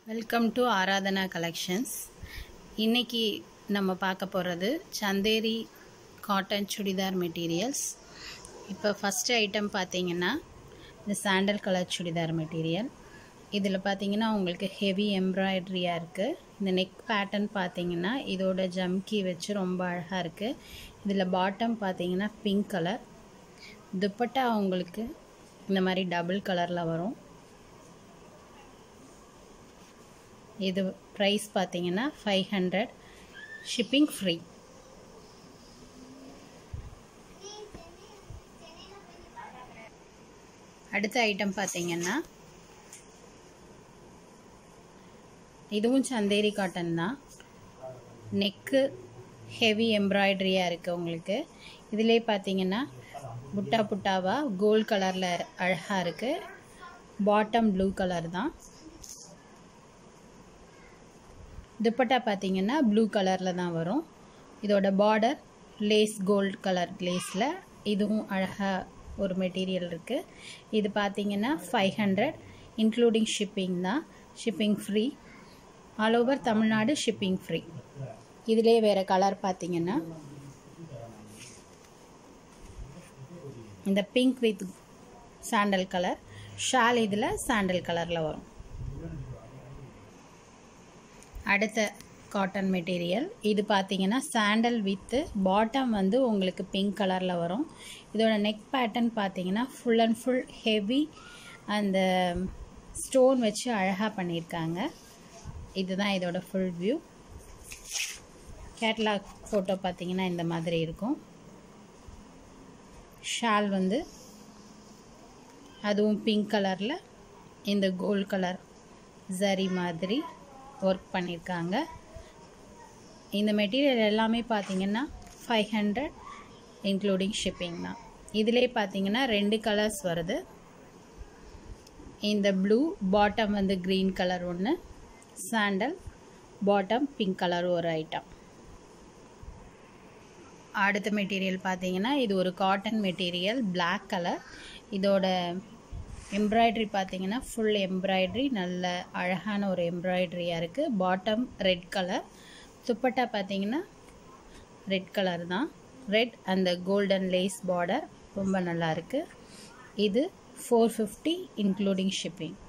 welcome to Aradhana collections இன்னைக்கு நம்ம பார்க்க போகிறது சந்தேரி காட்டன் சுடிதார் மெட்டீரியல்ஸ் இப்போ ஃபஸ்ட்டு ஐட்டம் பார்த்தீங்கன்னா இந்த சாண்டல் கலர் சுடிதார் மெட்டீரியல் இதில் பார்த்தீங்கன்னா உங்களுக்கு ஹெவி எம்ப்ராய்டரியாக இருக்குது இந்த நெக் பேட்டர்ன் பார்த்தீங்கன்னா இதோட ஜம்கி வச்சு ரொம்ப அழகாக இருக்குது இதில் பாட்டம் பார்த்தீங்கன்னா பிங்க் கலர் துப்பட்டா உங்களுக்கு இந்த மாதிரி டபுள் கலரில் வரும் இது ப்ரைஸ் பார்த்தீங்கன்னா ஃபைவ் ஹண்ட்ரட் ஷிப்பிங் ஃப்ரீ அடுத்த ஐட்டம் பார்த்தீங்கன்னா இதுவும் சந்தேரி காட்டன் தான் நெக்கு ஹெவி எம்ப்ராய்டரியாக இருக்குது உங்களுக்கு இதிலே பார்த்தீங்கன்னா புட்டா புட்டாவாக கோல்ட் கலரில் அழகாக இருக்குது பாட்டம் ப்ளூ கலர் தான் துப்பட்டா பார்த்தீங்கன்னா ப்ளூ கலரில் தான் வரும் இதோட பார்டர் லேஸ் கோல்ட் கலர் லேஸில் இதுவும் அழகாக ஒரு மெட்டீரியல் இருக்குது இது பார்த்தீங்கன்னா ஃபைவ் ஹண்ட்ரட் இன்க்ளூடிங் ஷிப்பிங் தான் shipping free all over Tamil Nadu shipping free இதிலே வேறு கலர் பார்த்தீங்கன்னா இந்த pink with sandal colour shawl இதில் சாண்டல் கலரில் வரும் அடுத்த காட்டன் மெட்டீரியல் இது பார்த்தீங்கன்னா சாண்டல் வித்து பாட்டம் வந்து உங்களுக்கு பிங்க் கலரில் வரும் இதோட நெக் பேட்டர்ன் பார்த்தீங்கன்னா ஃபுல் அண்ட் ஃபுல் ஹெவி அந்த ஸ்டோன் வச்சு அழகாக பண்ணியிருக்காங்க இதுதான் இதோட ஃபுல் வியூ கேட்லாக் ஃபோட்டோ பார்த்தீங்கன்னா இந்த மாதிரி இருக்கும் ஷால் வந்து அதுவும் பிங்க் கலரில் இந்த கோல்ட் கலர் ஜரி மாதிரி ஒர்க் பண்ணியிருக்காங்க இந்த மெட்டீரியல் எல்லாமே பார்த்தீங்கன்னா ஃபைவ் ஹண்ட்ரட் இன்க்ளூடிங் ஷிப்பிங் தான் இதிலே பார்த்தீங்கன்னா ரெண்டு கலர்ஸ் வருது இந்த ப்ளூ பாட்டம் வந்து க்ரீன் கலர் ஒன்று சாண்டல் பாட்டம் பிங்க் கலர் ஒரு ஐட்டம் அடுத்த மெட்டீரியல் பார்த்தீங்கன்னா இது ஒரு காட்டன் மெட்டீரியல் பிளாக் கலர் இதோட எம்ப்ராய்ட்ரி பார்த்தீங்கன்னா ஃபுல் எம்ப்ராய்ட்ரி நல்ல அழகான ஒரு எம்ப்ராய்ட்ரியாக இருக்குது பாட்டம் ரெட் கலர் துப்பட்டா பார்த்தீங்கன்னா ரெட் கலர் தான் ரெட் அந்த கோல்டன் லேஸ் பார்டர் ரொம்ப நல்லா இருக்குது இது ஃபோர் ஃபிஃப்டி இன்க்ளூடிங் ஷிப்பிங்